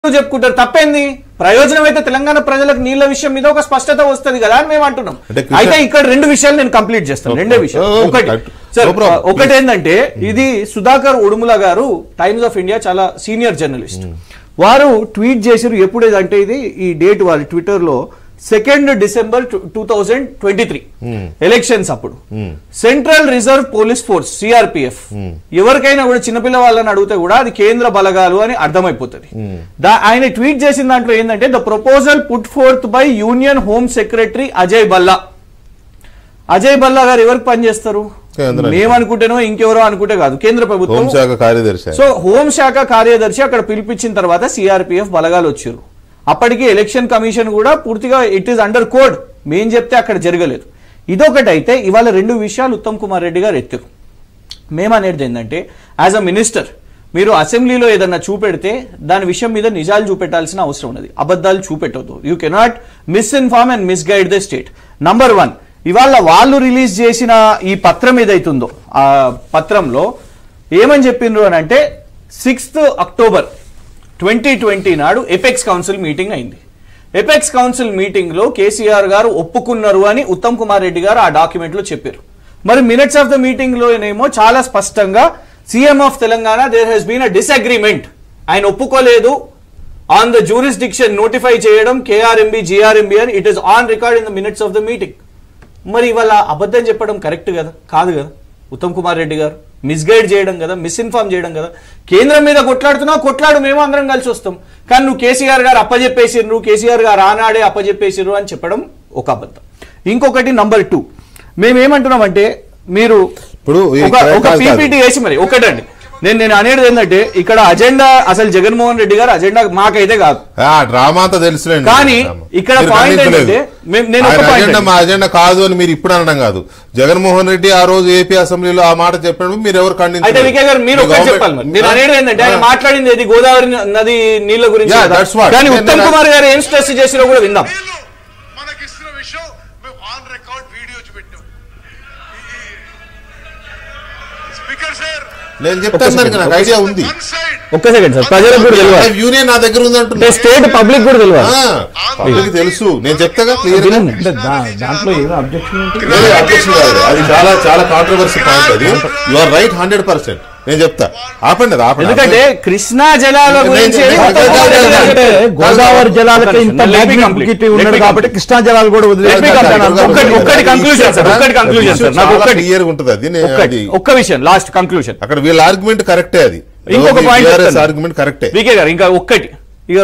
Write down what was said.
చెప్పుకుంటారు తప్పేంది ప్రయోజనం అయితే తెలంగాణ ప్రజలకు నీళ్ల విషయం మీద ఒక స్పష్టత వస్తది కదా అని మేము అంటున్నాం అంటే కృష్ణ- అయితే ఇక్కడ రెండు విషయాలు నేను కంప్లీట్ చేస్తాను రెండే విషయాలు ఓ, ఓ, ఒకటి correct. Sir No problem. ఒకటి ఏంటంటే ఇది సుధాకర్ ఉడుముల గారు టైమ్స్ ఆఫ్ ఇండియా చాలా సీనియర్ జర్నలిస్ట్ వారు ట్వీట్ చేసారు ఎప్పుడు అంటే ఇది ఈ డేట్ వారి ట్విట్టర్ లో second December two thousand twenty three elections అప్పుడు central reserve police force CRPF ఎవరికైనా కూడా చిన్నపిల్ల వాళ్ళని అడిగితే కూడా అది కేంద్ర బలగాలు అని అర్థమైపోతుంది దా ఆయన ట్వీట్ చేసిన దాంట్లో ఏంటంటే the proposal put forth by union home secretary Ajay Bhalla Ajay Bhalla గారు ఎవరికి పనిచేస్తారు కేంద్ర మేము అనుకుంటేనో ఇంకెవరో అనుకుంటే కాదు కేంద్ర ప్రభుత్వం హోంశాఖ కార్యదర్శి ఆయన. సో హోంశాఖ కార్యదర్శి అక్కడ పిలిపించిన తర్వాత సిఆర్పిఎఫ్ బలగాలు వచ్చారు అప్పటికి ఎలక్షన్ కమిషన్ కూడా పూర్తిగా ఇట్ ఈస్ అండర్ కోడ్ మేం చెప్తే అక్కడ జరగలేదు ఇదొకటి అయితే ఇవాళ రెండు విషయాలు ఉత్తమ్ కుమార్ రెడ్డి గారు ఎత్తారు మేమనేది ఏంటంటే యాజ్ అ మినిస్టర్ మీరు అసెంబ్లీలో ఏదన్నా చూపెడితే దాని విషయం మీద నిజాలు చూపెట్టాల్సిన అవసరం ఉన్నది అబద్ధాలు చూపెట్టవద్దు you cannot misinform and misguide the state number one ఇవాళ వాళ్ళు రిలీజ్ చేసిన ఈ పత్రం ఏదైతుందో ఆ పత్రంలో ఏమని చెప్పిండ్రు అని అంటే సిక్స్త్ అక్టోబర్ ట్వంటీ ట్వంటీ నాడు ఎపెక్స్ కౌన్సిల్ మీటింగ్ అయింది ఎపెక్స్ కౌన్సిల్ మీటింగ్ లో కేసీఆర్ గారు ఒప్పుకున్నారు అని ఉత్తమ్ కుమార్ రెడ్డి గారు ఆ డాక్యుమెంట్ లో చెప్పారు మరి మినిట్స్ ఆఫ్ ద మీటింగ్ లో ఏమో చాలా స్పష్టంగా CM of Telangana there he's been a disagreement ఆయన ఒప్పుకోలేదు ఆన్ ద జూరిస్డిక్షన్ నోటిఫై చేయడం కేఆర్ఎంబి జిఆర్ఎంబి అని it is on record in the minutes of the meeting మరి ఇవాళ అబద్ధం చెప్పడం కరెక్ట్ కదా కాదు కదా ఉత్తమ్ కుమార్ రెడ్డి గారు మిస్గైడ్ చేయడం కదా మిస్ఇన్ఫార్మ్ చేయడం కదా కేంద్రం మీద కొట్లాడుతున్నావు కొట్లాడు మేము అందరం కలిసి వస్తాం కానీ నువ్వు కేసీఆర్ గారు అప్పజెప్పేసిర్రు కేసీఆర్ గారు ఆనాడే అప్పజెప్పేసిర్రు అని చెప్పడం ఒక అబద్ధం ఇంకొకటి నంబర్ టూ మేమేమంటున్నామంటే మీరు ఇప్పుడు ఈ ఒక కాదు, ఒక కాదు. పీపీటీ వేసి మరి ఒకటండి నేను నేను అనేది ఏంటంటే ఇక్కడ అజెండా అసలు జగన్మోహన్ రెడ్డి గారు అజెండా మాకైతే కాదు ఆ డ్రామా అంతా తెలుసులేండి కానీ ఇక్కడ మీరు point ఖండించలేదు. ఏంటంటే, మేము- నేను ఒక ఆయన point అజెండా అండి. మా అజెండా కాదు అని మీరు ఇప్పుడు అనడం కాదు జగన్మోహన్ రెడ్డి ఆ రోజు ఏపీ అసెంబ్లీలో ఆ మాట చెప్పినప్పుడు మీరు ఎవరు అయితే ఖండించలేదు వికే గారు మీరు మీ ఒకటి గవర్నమెంట్- చెప్పాలి మరి మీరు అనేది ఏంటంటే ఆయన ఆ. మాట్లాడింది ఏది గోదావరి నది నీళ్ల గురించి Yeah, కదా. that's what. కానీ నేను- ఉత్తమ్ నేను- కుమార్ గారు ఏం స్ట్రెస్ చేసినా కూడా విందాం వీళ్ళు మనకిస్తున్న విషయం మేము ఆన్ రికార్డ్ వీడియో చూపెట్టాం స్పీకర్ సార్ నేను చెప్తాను దానికి నాకు ఐడియా ఉంది వన్ సైడ్ ఒక్క సెకండ్ సార్ ప్రజలకు కూడా తెలియాలి యూనియన్ నా దగ్గర ఉంది అంటే అంటున్నా స్టేట్ పబ్లిక్ కూడా తెలియాలి పబ్లిక్ తెలుసు నేను చెప్తాగా క్లియర్ అంటే దా- దాంట్లో ఏమో అబ్జెక్షన్ ఏంటి అబ్జెక్షన్ కాదు అది చాలా చాలా కాంట్రవర్సీ పాయింట్ అది you are right hundred percent నేను చెప్తా ఆపండి అది ఆపండి ఎందుకంటే కృష్ణా జలాల నేను- గురించి నేను- ఉత్తమ్ కుమార్ రెడ్డి గారు అంటే చెప్పారు. గోదావరి జలాలకి ఇంత Let me మ్యాగ్నెట్ complete. గిట్టి Let me ఉన్నాడు కాబట్టి complete. కృష్ణా జలాలు కూడా Let me వదిలేదు complete. ఒక్కటి ఒక్కటి కంక్లూజన్ సార్ ఒక్కటి కంక్లూజన్ సార్ నాకు ఒక్కటి క్లియర్ ఉంటుంది అది నేను ఒక్కటి అది ఒక్క విషయం లాస్ట్ కంక్లూజన్ అక్కడ వీళ్ళ ఆర్గ్యుమెంట్ కరెక్టే అది ఇంకొక point చెప్తాను. ఆర్గ్యుమెంట్ కరెక్టే వికే గారు ఇంకా ఒక్కటి